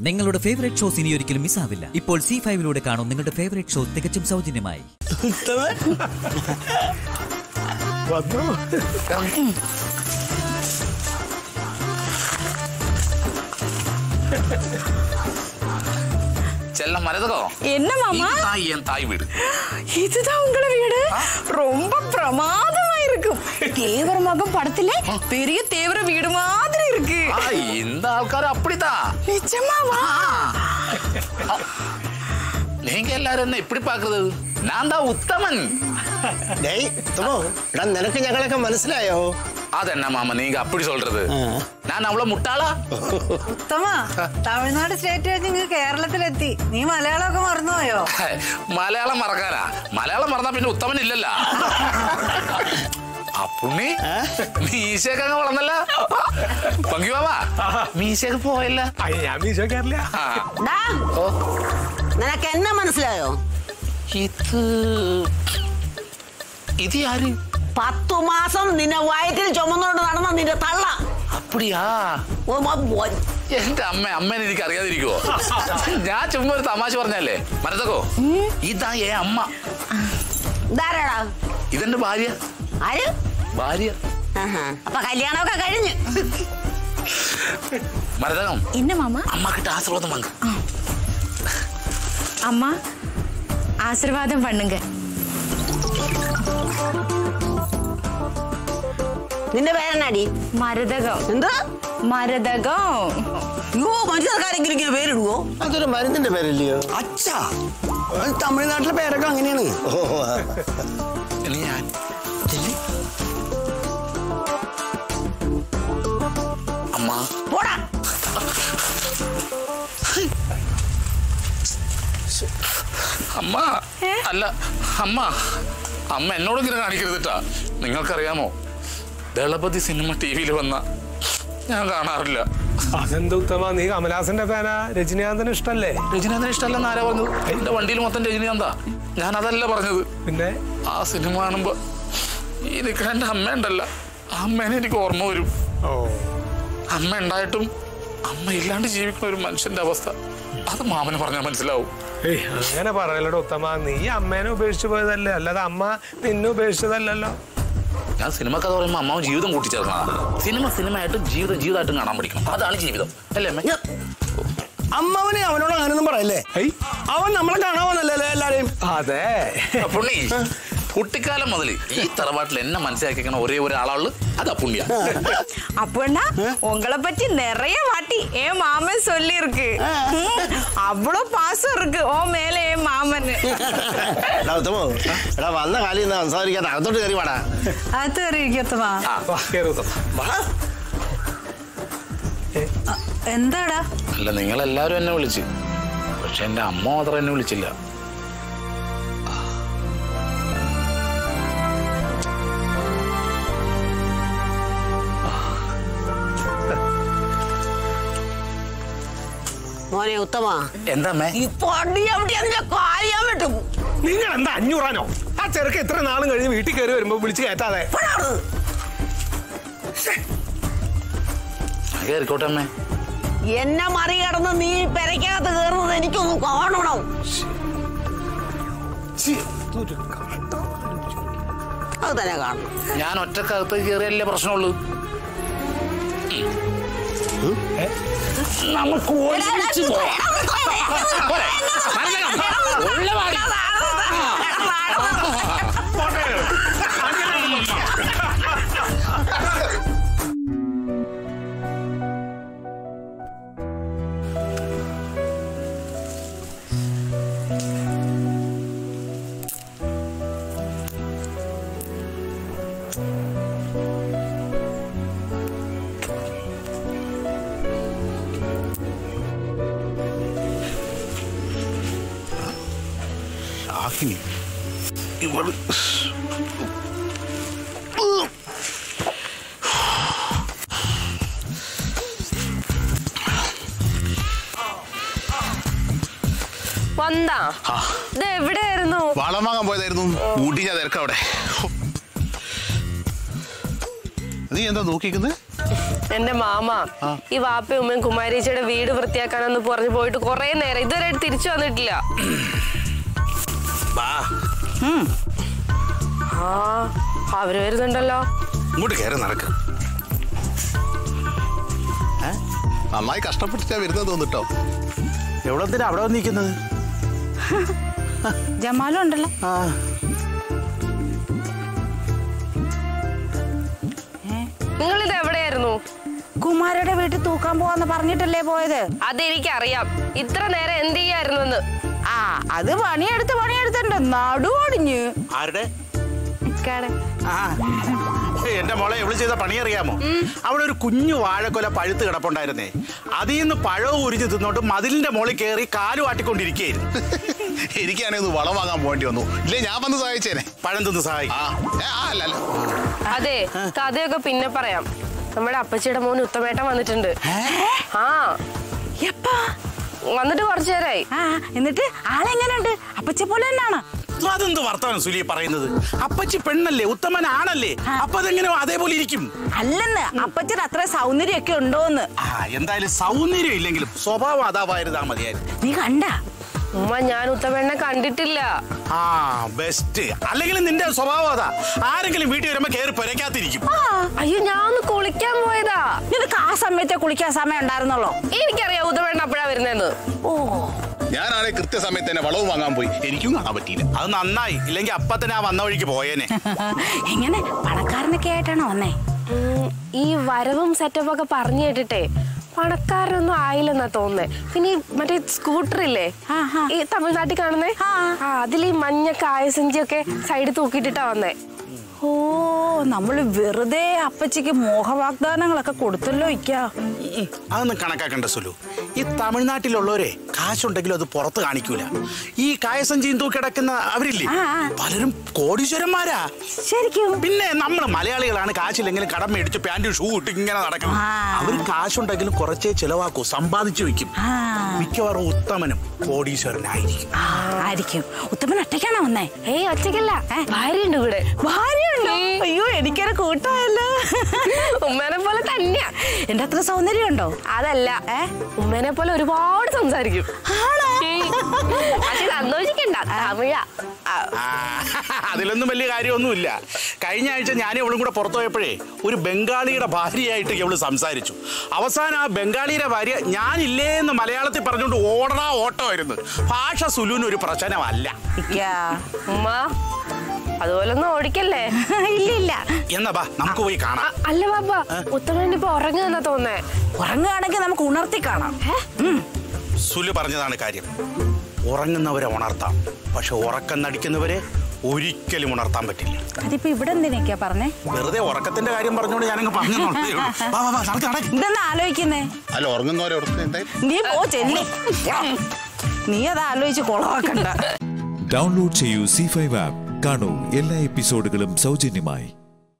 നിങ്ങളുടെ favourite shows ഇനി ഒരിക്കലും മിസ്സാവില്ല ഇപ്പോൾ സി ഫൈവിലൂടെ കാണും നിങ്ങളുടെ ഫേവറേറ്റ് ഷോ തികച്ചും സൗജന്യമായി വന്നു செல்ல மரதகோ என்ன மாமா தாய் என் தாய் வீடு இதுதான் உங்கள வீடு ரொம்ப பிரமாதமா இருக்கும் தேவர மகம் படத்துல பெரிய தேவர வீடு மாதிரி இருக்கு ஆ, இந்த ஆள்காரு அப்படித்தான் நிஜமாவா நீங்க எல்லாரும் என்ன இப்படி பாக்குறது நான் தான் உத்தமன் ഡേയ് തുമോ എടാ നിനക്ക് ഞങ്ങളൊക്കെ മനസ്സിലായോ അതെന്നാ മാമ നീங்க அப்படி சொல்றது நான் அவ்வளவு முட்டாளா ഉത്തമ തമിഴ്നാട് സ്റ്റേറ്റ് കഴിഞ്ഞ് ഇങ്ങ് കേരളത്തിലെത്തി നീ മലയാളമൊക്കെ മറന്നുപോയോ മലയാളം മറക്കാനാ മലയാളം മറന്നാ പിന്നെ ഉത്തമൻ ഇല്ലല്ല അപ്പുണ്ണി മീശയൊക്കെ അങ്ങ് വളർന്നല്ല പങ്കുവാവാ മീശയൊക്കെ പോയല്ല അയ്യ ഞാൻ മീശ കയറില്ല ആ, ഡാ, ഓ നിനക്ക് എന്നെ മനസ്സിലായോ ഇത് ഇത് ആര് പത്തു മാസം നിന്നെ വയറ്റിൽ ചുമന്നുകൊണ്ട് നടന്ന നിന്റെ തള്ള അപ്പടിയാ ഓ, മ, ഓ, എന്റെ അമ്മ അമ്മേനെ എനിക്ക് അറിയാതിരിക്കുവോ ഞാൻ ചുമ്മാ ഒരു തമാശ പറഞ്ഞല്ലേ മനസ്സക്കോ ഇതാ ഏ അമ്മ ഇതാരാടാ ഇതെന്റെ ഭാര്യ ആര് ഭാര്യ ആഹാ. അപ്പൊ കല്യാണമൊക്കെ കഴിഞ്ഞ് മരതകം என்ன மாமா അമ്മ കിട്ട ആശീർവാദം വാങ്ങ அம்மா ஆசிர்வாதம் பண்ணுங்க നിന്റെ പേരെന്നാടി மருதகம் എന്ത് மருதகம் യോ മനുഷ്യർക്കാരെങ്കിലും ഇങ്ങനെ പേരിടുവോ അതൊരു മരുന്നിന്റെ പേരല്ലയോ അച്ഛാ അത് തമിഴ്നാട്ടിലെ പേരൊക്കെ അങ്ങനെയാണ് ഓ ഇനി ഞാൻ അമ്മ പോടാ അമ്മ അല്ല അമ്മ അമ്മ എന്നോട് ഇങ്ങനെ കാണിക്കരുതിട്ടാ നിങ്ങൾക്കറിയാമോ ദളപതി സിനിമ ടി വിയിൽ വന്ന ഞാൻ കാണാറില്ല അതെന്ത് ഉത്തമ നീ കമലാസന്റെ ഫാന രജനീകാന്തിന് ഇഷ്ടല്ലേ രജനീകാന്തിന് ഇഷ്ടമല്ലെന്ന് ആരാ പറഞ്ഞത് എന്റെ വണ്ടിയിൽ മൊത്തം രജനീകാന്താ ഞാൻ അതല്ല പറഞ്ഞത് പിന്നെ ആ സിനിമ കാണുമ്പോ ഈ നിൽക്കുന്ന എന്റെ അമ്മ ഉണ്ടല്ല ആ അമ്മേനെ എനിക്ക് ഓർമ്മ വരും ഓ അമ്മ ഉണ്ടായിട്ടും അമ്മ ഇല്ലാണ്ട് ജീവിക്കുന്ന ഒരു മനുഷ്യന്റെ അവസ്ഥ അത് മാമന് പറഞ്ഞാൽ മനസ്സിലാവും ഏയ് അങ്ങനെ പറയലടോ ഉത്തമ നീ അമ്മേനെ ഉപേക്ഷിച്ചു പോയതല്ലേ അല്ലാതെ അമ്മ നിന്നെ ഉപേക്ഷിച്ചതല്ലല്ലോ ഞാൻ സിനിമ കഥ പറയുമ്പോൾ അമ്മാവൻ ജീവിതം കൂട്ടിച്ചേർക്കണം സിനിമ സിനിമയായിട്ടും ജീവിതം ജീവിതമായിട്ടും കാണാൻ പഠിക്കണം അതാണ് ജീവിതം അല്ലേ അമ്മേ അമ്മാവനെ അവനോട് അങ്ങനൊന്നും പറയല്ലേ ഏയ് അവൻ നമ്മളെ കാണാൻ വന്നല്ലേ എല്ലാരെയും അതെ പുണ്ണി കുട്ടിക്കാലം മുതൽ ഈ തറവാട്ടിൽ എന്നെ മനസ്സിലാക്കിക്കണ ഒരേ ഒരാളുള്ളു അതാ പുണ്യ அப்பன்னா உங்களை பத்தி நிறைய வாட்டி என் மாமன் சொல்லி இருக்கு அவ்வளோ பாசம் இருக்கு ஓ மேல என் மாமன் എടാ ഉത്തമോ എടാ വന്ന കാലിൽ നിന്ന് സംസാരിക്കാൻ അകത്തോട്ട് കയറി വാടാ അത് അറിയിക്കും ഉത്തമ വാ, കേറ് ഉത്തമ. വാ. എന്താടാ അല്ല നിങ്ങളെല്ലാരും എന്നെ വിളിച്ച് പക്ഷെ എന്റെ അമ്മ മാത്രം എന്നെ വിളിച്ചില്ല മോനെ ഉത്തമ എന്താ അമ്മേ ഈ പടി അവിടെ അതിന്റെ കാലിയാൻ വിട്ടു നിങ്ങൾ എന്താ അഞ്ഞൂറാനോ ആ ചെറുക്ക് എത്ര നാളും കഴിഞ്ഞ് വീട്ടിൽ കയറി വരുമ്പോ വിളിച്ച് കയറ്റാതെ കയറിക്കോട്ടെ അമ്മേ എന്നെ മറികടന്ന് നീ പെരയ്ക്കകത്ത് കയറുന്നത് എനിക്കൊന്ന് കാണണം അത് തന്നെ കാണണം ഞാൻ ഒറ്റക്കകത്ത് കയറിയല്ലേ പ്രശ്നമുള്ളൂ നമുക്ക് ഒരുമിച്ച് പോവാം. പോരെ? മനസ്സിലായോ? ഉള്ള വാടി. ഷാഹിനി ഇവള് വന്നാ ഇത് എവിടെയായിരുന്നു വളം വാങ്ങാൻ പോയതായിരുന്നു ഊട്ടി ഞാൻ തിരക്കാം അവിടെ നീ എന്താ നോക്കിക്കുന്നത് എന്റെ മാമ ഈ വാപ്പയും ഉമ്മയും കുമാരീച്ചയുടെ വീട് വൃത്തിയാക്കാനെന്ന് പറഞ്ഞു പോയിട്ട് കുറെ നേരം ഇതുവരെ തിരിച്ചു വന്നിട്ടില്ല വാ ആ അവര് വരുന്നുണ്ടല്ലോ ഇങ്ങോട്ട് കയറി നടക്ക് നന്നായി കഷ്ടപ്പെട്ടിട്ടാ വരുന്നത് തോന്നിട്ടോ എവിടെ എന്തിനാ അവിടെ വന്ന് നിൽക്കുന്നത് ജമാലും ഉണ്ടല്ലോ ആ നിങ്ങൾ ഇത് എവിടെയായിരുന്നു കുമാരയുടെ വീട്ടിൽ തൂക്കാൻ പോവാന്ന് പറഞ്ഞിട്ടല്ലേ പോയത് അതെനിക്കറിയാം ഇത്ര നേരം എന്ത് ചെയ്യായിരുന്നു ആ അത് പണിയെടുത്ത് പണിയെടുത്തുണ്ട് നടു ഒടിഞ്ഞ് ആരുടെ ആ എന്റെ മോളെ എവിടെ ചെയ്ത പണി അറിയാമോ അവിടെ ഒരു കുഞ്ഞു വാഴക്കൊല പഴുത്ത് കിടപ്പുണ്ടായിരുന്നേ അതിൽ നിന്ന് പഴവും ഉരിഞ്ഞു തിന്നോണ്ട് മതിലിന്റെ മുകളിൽ കയറി കാലു ആട്ടിക്കൊണ്ടിരിക്കുകയായിരുന്നു എനിക്കാണെങ്കിൽ ഒന്ന് വളം വാങ്ങാൻ പോകേണ്ടി വന്നു ഇല്ലേ ഞാൻ വന്ന് സഹായിച്ചേനെ പഴം തിന്ന് ആ സഹായിക്കും ഏ, ആ അല്ല അല്ല അതെ കഥയൊക്കെ പിന്നെ പറയാം നമ്മുടെ അപ്പച്ചിയുടെ മോൻ ഉത്തമേട്ടൻ വന്നിട്ടുണ്ട് ആ എപ്പാ വന്നിട്ട് കുറച്ചു നേരമായി ആ എന്നിട്ട് ആളെങ്ങനെയുണ്ട് അപ്പച്ച പോലെ തന്നെയാണ് അതെന്ത് വർത്തമാനം സുലി പറയുന്നത് അപ്പച്ചി പെണ്ണല്ലേ ഉത്തമനാണല്ലേ അപ്പൊ അതെങ്ങനെ അതേപോലെ ഇരിക്കും അല്ലെന്ന് അപ്പച്ചന് അത്ര സൗന്ദര്യമൊക്കെ ഉണ്ടോന്ന് ആ എന്തായാലും സൗന്ദര്യം ഇല്ലെങ്കിലും സ്വഭാവം അതാവായിരുന്നാ മതിയായിരുന്നു നീ കണ്ട ഉമ്മ ഞാൻ ഉത്തമേട്ടനെ കണ്ടിട്ടില്ല ആ ബെസ്റ്റ് അല്ലെങ്കിൽ നിന്റെ സ്വഭാവം അതാ ആരെങ്കിലും വീട്ടിൽ വരുമ്പോ കയറി പെരക്കാത്തിരിക്കും അയ്യോ ഞാൻ ഒന്ന് കുളിക്കാൻ പോയതാ നിനക്ക് ആ സമയത്തെ കുളിക്കാൻ സമയം ഉണ്ടായിരുന്നുള്ളോ എനിക്കറിയാം ഉത്തമേട്ടൻ അപ്പോഴാ വരുന്നതെന്ന് ഓ ഞാനാണെ കൃത്യസമയത്ത് തന്നെ വളവും വാങ്ങാൻ പോയി എനിക്കും കാണാൻ പറ്റിയില്ല അത് നന്നായി ഇല്ലെങ്കിൽ അപ്പൊ തന്നെ ആ വന്ന വഴിക്ക് പോയേനെ എങ്ങനെ പണക്കാരനൊക്കെ ആയിട്ടാണോ വന്നേ ഉം, ഈ വരവും സെറ്റപ്പും ഒക്കെ പറഞ്ഞു കേട്ടിട്ടെ പണക്കാരനൊന്നും ആയില്ലെന്നാ തോന്നുന്നേ പിന്നെ ഈ മറ്റേ സ്കൂട്ടർ ഇല്ലേ ആ, ആ. ഈ തമിഴ്നാട്ടിൽ കാണുന്നേ ആ. ആ അതിൽ ഈ മഞ്ഞ കായസഞ്ചിയൊക്കെ സൈഡിൽ തൂക്കിയിട്ടിട്ടാ വന്നേ ഓ നമ്മള് വെറുതെ അപ്പച്ചിക്ക് മോഹവാഗ്ദാനങ്ങളൊക്കെ കൊടുത്തല്ലോ ഇക്കാ ഉം, അതൊന്നും കണക്കാക്കണ്ട സുലു ഈ തമിഴ്നാട്ടിലുള്ളവരെ കാശുണ്ടെങ്കിലും അത് പുറത്ത് കാണിക്കൂല ഈ കായസഞ്ചിയും തൂക്കിടക്കുന്ന അവരില്ലേ ആ, ആ. പലരും കോടീശ്വരന്മാരാ ശരിക്കും പിന്നെ നമ്മൾ മലയാളികളാണ് കാശില്ലെങ്കിലും കടം മേടിച്ച് പാന്റും ഷൂ ഇട്ട് ഇങ്ങനെ നടക്കണം ആ. അവർ കാശുണ്ടെങ്കിലും കുറച്ചേ ചിലവാക്കൂ സമ്പാദിച്ചു വെക്കും ആ. മിക്കവാറും ഉത്തമനും കോടീശ്വരനായിരിക്കും ആ, ആയിരിക്കും ഉത്തമൻ ഒറ്റയ്ക്കാണോ വന്നേ ഏയ് ഒറ്റയ്ക്കല്ല ഭാര്യയുണ്ട് ഇവിടെ ഭാര്യയുണ്ടോ അയ്യോ എനിക്കൊരു കൂട്ടമല്ലോ ഉമ്മേനെ പോലെ തന്നെയാ എന്റെ അത്ര സൗന്ദര്യം ഉണ്ടോ അതല്ല ഏ? ഉമ്മേനെ പോലെ ഒരുപാട് സംസാരിക്കും ആണോ ഏയ്, പക്ഷെ സന്തോഷിക്കണ്ട തമിഴാ ആ, അതിലൊന്നും വലിയ കാര്യമൊന്നുമില്ല കഴിഞ്ഞ ആഴ്ച ഞാൻ ഇവളും കൂടെ പുറത്തു പോയപ്പോഴേ ഒരു ബംഗാളിയുടെ ഭാര്യയായിട്ട് ഇവള് സംസാരിച്ചു അവസാനം ആ ബംഗാളിയുടെ ഭാര്യ ഞാനില്ലേ എന്ന് മലയാളത്തിൽ പറഞ്ഞുകൊണ്ട് ഓടണ ഓട്ടമായിരുന്നു ഭാഷ സുലുവിന് ഒരു പ്രശ്നമല്ല ഇക്കാ. ഉമ്മ അതുപോലൊന്നും ഓടിക്കല്ലേ ഇല്ല ഇല്ല എന്നാ ബാ നമുക്ക് പോയി അ- കാണാം അല്ല ബാബ ഉത്തമൻ ഇപ്പൊ ഉറങ്ങുന്ന തോന്നേ ഉറങ്ങുകയാണെങ്കിൽ നമുക്ക് ഉണർത്തി കാണാം ഉം. സുലു പറഞ്ഞതാണ് കാര്യം ഉറങ്ങുന്നവരെ ഉണർത്താം പക്ഷെ ഉറക്കം നടിക്കുന്നവരെ ഒരിക്കലും ഉണർത്താൻ പറ്റില്ല അതിപ്പോ ഇവിടെ എന്തിനൊക്കെയാ പറഞ്ഞേ വെറുതെ ഉറക്കത്തിന്റെ കാര്യം പറഞ്ഞുകൊണ്ട് ഞാനങ്ങ് പറഞ്ഞു എന്നുള്ളതേ ഉള്ളൂ. വാ, വാ, വാ, നടക്ക്, നടക്ക്. ഇതെന്താ ആലോചിക്കുന്നേ അല്ല ഉറങ്ങുന്നവരെ ഉറക്കം എന്തായാലും നീ പോ ചെല്ലി നീ അത് ആലോചിച്ച് കൊളവാക്കണ്ട ഡൗൺലോഡ് ചെയ്യൂ സി ഫൈവ് ആപ്പ് കാണൂ എല്ലാ എപ്പിസോഡുകളും സൗജന്യമായി